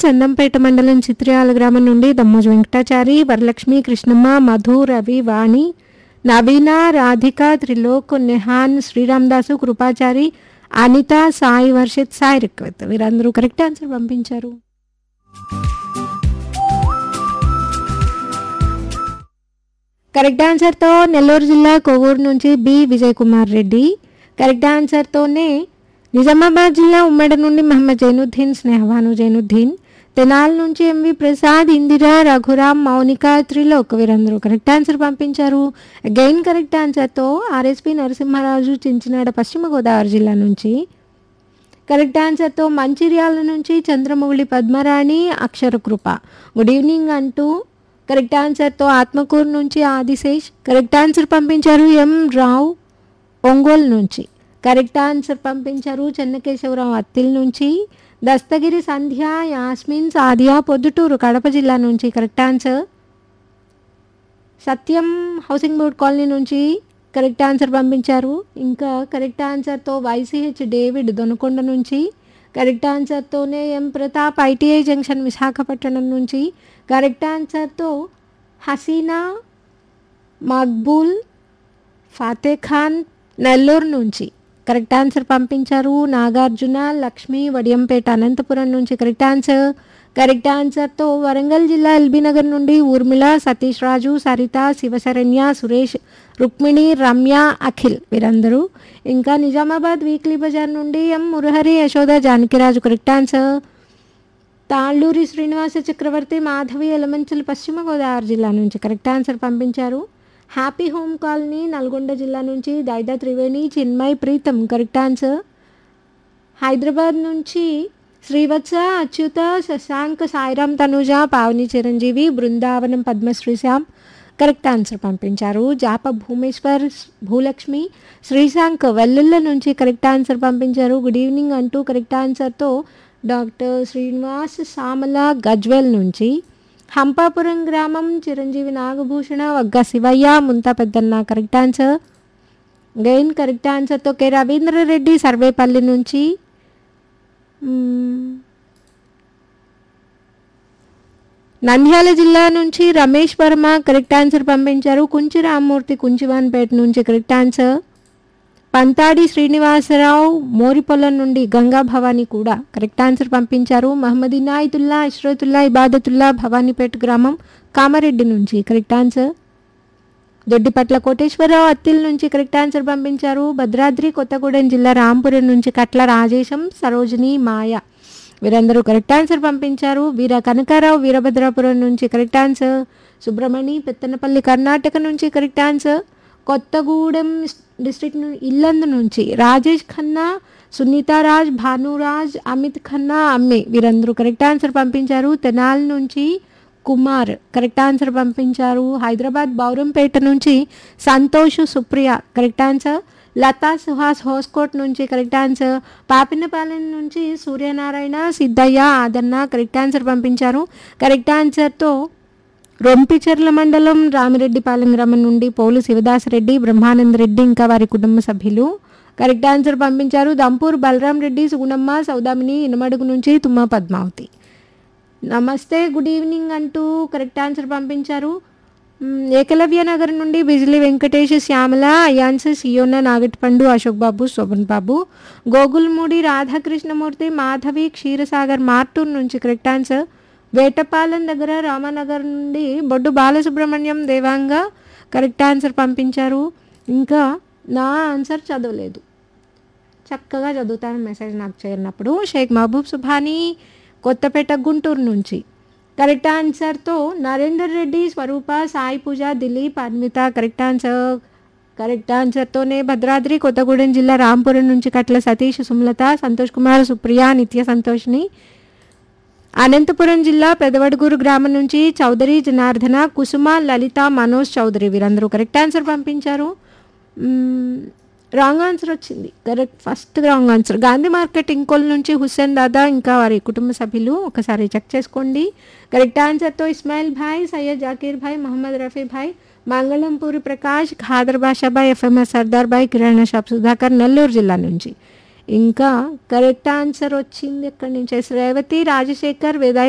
చందంపేట మండలం చిత్రియాల గ్రామం నుండి దమ్మోజు వెంకటాచారి వరలక్ష్మి కృష్ణమ్మ మధు రవి వాణి నవీన రాధిక త్రిలోక్ నెహాన్ శ్రీరామదాసు కృపాచారి అనిత సాయి వర్షిత్ సాయి రిక్వత్ వీరందరూ కరెక్ట్ ఆన్సర్ పంపించారు కరెక్ట్ ఆన్సర్తో నెల్లూరు జిల్లా కొవ్వూరు నుంచి బి విజయ్ కుమార్ రెడ్డి కరెక్ట్ ఆన్సర్తోనే నిజామాబాద్ జిల్లా ఉమ్మడి నుండి మహమ్మద్ జైనుద్దీన్ స్నేహవాను జైనుద్దీన్ తెనాల్ నుంచి ఎంవి ప్రసాద్ ఇందిరా రఘురామ్ మౌనిక త్రిలోక్ వీరందరూ కరెక్ట్ ఆన్సర్ పంపించారు అగైన్ కరెక్ట్ ఆన్సర్తో ఆర్ఎస్పి నరసింహరాజు చించినాడ పశ్చిమ గోదావరి జిల్లా నుంచి కరెక్ట్ ఆన్సర్తో మంచిర్యాల నుంచి చంద్రమౌళి పద్మరాణి అక్షర కృప గుడ్ ఈవినింగ్ అంటూ కరెక్ట్ ఆన్సర్తో ఆత్మకూరు నుంచి ఆదిశేష్ కరెక్ట్ ఆన్సర్ పంపించారు ఎం రావు ఒంగోలు నుంచి కరెక్ట్ ఆన్సర్ పంపించారు చెన్నకేశవరావు అత్తిల్ నుంచి దస్తగిరి సంధ్య యాస్మిన్ సాదియా పొద్దుటూరు కడప జిల్లా నుంచి correct answer Satyam housing board colony నుంచి కరెక్ట్ ఆన్సర్ పంపించారు ఇంకా కరెక్ట్ ఆన్సర్తో వైసీహెచ్ డేవిడ్ దొనకొండ నుంచి కరెక్ట్ ఆన్సర్తోనే M Pratap ITI junction Visakhapatnam నుంచి కరెక్ట్ ఆన్సర్తో హసీనా మక్బూల్ ఫాతే ఖాన్ నెల్లూరు నుంచి కరెక్ట్ ఆన్సర్ పంపించారు నాగార్జున లక్ష్మి వడియంపేట అనంతపురం నుంచి కరెక్ట్ ఆన్సర్ కరెక్ట్ ఆన్సర్తో వరంగల్ జిల్లా ఎల్బీ నగర్ నుండి ఊర్మిళ సతీష్ రాజు సరిత శివశరణ్య సురేష్ రుక్మిణి రమ్య అఖిల్ వీరందరూ ఇంకా నిజామాబాద్ వీక్లీ బజార్ నుండి M Murahari Yashoda Janakiraju correct answer Talluri Srinivasa Chakravarthi Madhavi Yelamanchili పశ్చిమ గోదావరి జిల్లా నుంచి కరెక్ట్ ఆన్సర్ పంపించారు హ్యాపీ హోమ్ కాలనీ నల్గొండ జిల్లా నుంచి దైదా త్రివేణి చిన్మయ్ ప్రీతం కరెక్ట్ ఆన్సర్ హైదరాబాద్ నుంచి శ్రీవత్స అచ్యుత శశాంక్ సాయిరామ్ తనుజ పావని చిరంజీవి బృందావనం పద్మశ్రీ శ్యామ్ కరెక్ట్ ఆన్సర్ పంపించారు జాప భూమేశ్వర్ భూలక్ష్మి శ్రీశాంక్ వెల్లుల్ల నుంచి కరెక్ట్ ఆన్సర్ పంపించారు గుడ్ ఈవినింగ్ అంటూ కరెక్ట్ ఆన్సర్తో డాక్టర్ శ్రీనివాస్ సామల గజ్వెల్ నుంచి హంపాపురం గ్రామం Chiranjeevi Nagabhushana Vagga Sivayya Munta Peddanna correct answer again correct ఆన్సర్తో కె రవీంద్రరెడ్డి సర్వేపల్లి నుంచి మ్మ్. నంద్యాల జిల్లా నుంచి రమేష్ వర్మ కరెక్ట్ ఆన్సర్ పంపించారు కుంచి రామ్మూర్తి కుంచివాన్పేట నుంచి కరెక్ట్ ఆన్సర్ పంతాడి శ్రీనివాసరావు మోరిపొలం నుండి గంగా భవానీ కూడా కరెక్ట్ ఆన్సర్ పంపించారు మహమ్మద్ ఇనాయతుల్లా ఇష్రతుల్లా ఇబాదతుల్లా భవానీపేట గ్రామం కామారెడ్డి నుంచి కరెక్ట్ ఆన్సర్ దొడ్డిపట్ల కోటేశ్వరరావు అత్తిల్ నుంచి కరెక్ట్ ఆన్సర్ పంపించారు భద్రాద్రి కొత్తగూడెం జిల్లా రాంపురం నుంచి కట్ల రాజేశం సరోజిని మాయ వీరందరూ కరెక్ట్ ఆన్సర్ పంపించారు వీర కనకారావు వీరభద్రాపురం నుంచి కరెక్ట్ ఆన్సర్ సుబ్రమణి పెత్తనపల్లి కర్ణాటక నుంచి కరెక్ట్ ఆన్సర్ కొత్తగూడెం డిస్ట్రిక్ట్ ను- ఇల్లందు నుంచి రాజేష్ ఖన్నా సునీతారాజ్ భానురాజ్ అమిత్ ఖన్నా అమ్మి వీరందరూ కరెక్ట్ ఆన్సర్ పంపించారు తెనాల్ నుంచి కుమార్ కరెక్ట్ ఆన్సర్ పంపించారు హైదరాబాద్ బౌరంపేట నుంచి సంతోష్ సుప్రియ కరెక్ట్ ఆన్సర్ లతా సుహాస్ హోస్కోట్ నుంచి కరెక్ట్ ఆన్సర్ పాపినపాలెం నుంచి సూర్యనారాయణ సిద్ధయ్య ఆదన్న కరెక్ట్ ఆన్సర్ పంపించారు కరెక్ట్ ఆన్సర్తో రొంపిచెర్ల మండలం రామిరెడ్డిపాలెం గ్రామం నుండి పోలు శివదాసరెడ్డి బ్రహ్మానంద రెడ్డి ఇంకా వారి కుటుంబ సభ్యులు కరెక్ట్ ఆన్సర్ పంపించారు దంపూర్ బలరాం రెడ్డి సుగుణమ్మ సౌదామిని ఇనమడుగు నుంచి తుమ్మ పద్మావతి నమస్తే గుడ్ ఈవినింగ్ అంటూ కరెక్ట్ ఆన్సర్ పంపించారు మ్, ఏకలవ్య నగర్ నుండి బిజిలి వెంకటేష్ శ్యామల అయాన్స్ సియోన నాగటిపండు అశోక్ బాబు శోభన్ బాబు గోగుల్మూడి రాధాకృష్ణమూర్తి మాధవి క్షీరసాగర్ మార్టూర్ నుంచి కరెక్ట్ ఆన్సర్ వేటపాలెం దగ్గర రామానగర్ నుండి బొడ్డు బాలసుబ్రహ్మణ్యం దేవాంగ కరెక్ట్ ఆన్సర్ పంపించారు ఇంకా నా ఆన్సర్ చదవలేదు చక్కగా చదువుతాను మెసేజ్ నాకు చేరినప్పుడు షేక్ మహబూబ్ సుభానీ కొత్తపేట గుంటూరు నుంచి కరెక్ట్ ఆన్సర్తో Narender Reddy Swaroopa Sai Pooja Dilip Anvitha correct answer correct ఆన్సర్తోనే భద్రాద్రి కొత్తగూడెం జిల్లా రాంపురం నుంచి కట్ల సతీష్ సుమలత సంతోష్ కుమార్ సుప్రియ నిత్య సంతోష్ని అనంతపురం జిల్లా పెదవడుగూరు గ్రామం నుంచి చౌదరి జనార్దన కుసుమ లలిత మనోజ్ చౌదరి వీరందరూ కరెక్ట్ ఆన్సర్ పంపించారు రాంగ్ ఆన్సర్ వచ్చింది correct first wrong answer Gandhi market Inkollu నుంచి హుస్సేన్ దాదా ఇంకా వారి కుటుంబ సభ్యులు ఒకసారి చెక్ చేసుకోండి కరెక్ట్ ఆన్సర్తో ఇస్మాయిల్ భాయ్ సయ్యద్ జాకీర్ భాయ్ మహమ్మద్ రఫీ భాయ్ మంగళంపూరి ప్రకాష్ ఖాదర్ బాషాబాయ్ ఎఫ్ఎంఎస్ సర్దార్ భాయ్ కిరాణా షాప్ సుధాకర్ నెల్లూరు జిల్లా నుంచి ఇంకా కరెక్ట్ ఆన్సర్ వచ్చింది ఎక్కడి నుంచి రేవతి రాజశేఖర్ వేదాయి